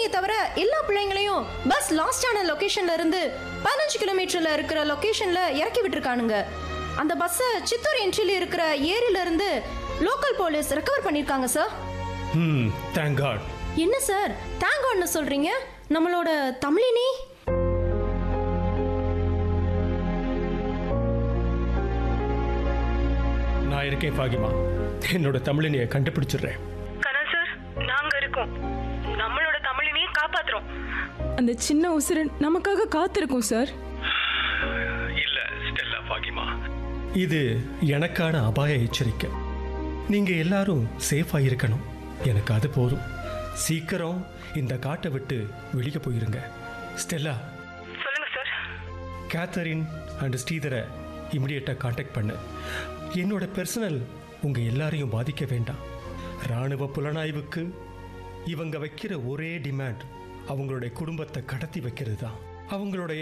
தமிழினியை தவிர எல்லா பிள்ளைங்களையும் பஸ் லாஸ்ட் ஆன லொகேஷன்ல இருந்து பதினஞ்சு கிலோமீட்டர்ல இருக்கிற லொகேஷன்ல இறக்கி விட்டுருக்கானுங்க அந்த பஸ்ஸை சித்தூர் என்ட்ரில இருக்கிற ஏரியில இருந்து லோக்கல் போலீஸ் ரெக்கவர் பண்ணிருக்காங்க சார் ம் தேங்க் காட் என்ன சார் தேங்கான்னு சொல்றீங்க நம்மளோட தமிழினி நான் இருக்கேன் ஃபாகிமா என்னோட தமிழினியை கண்டுபிடிச்சிடுறேன் கண்ணா சார் நாங்க இருக்கோம் நம்மளோட தமிழினையே காப்பாத்துறோம் அந்த சின்ன உசிரன் நமக்காக காத்திருக்கும் சார் இல்ல ஸ்டெல்லா ஃபாகிமா இது எனக்கான அபாய எச்சரிக்கை நீங்க எல்லாரும் சேஃபா இருக்கணும் எனக்கு அது போதும் சீக்கிரம் இந்த காட்டை விட்டு வெளியே போயிருங்க ஸ்டெல்லா சொல்லுங்க சார் கேத்தரின் அண்ட் ஸ்ரீதரை இமிடியேட்டாக காண்டாக்ட் பண்ணு என்னோட பர்சனல் உங்க எல்லாரையும் பாதிக்க வேண்டாம் ராணுவ புலனாய்வுக்கு இவங்க வைக்கிற ஒரே டிமாண்ட் அவங்களுடைய குடும்பத்தை கடத்தி வைக்கிறது தான் அவங்களுடைய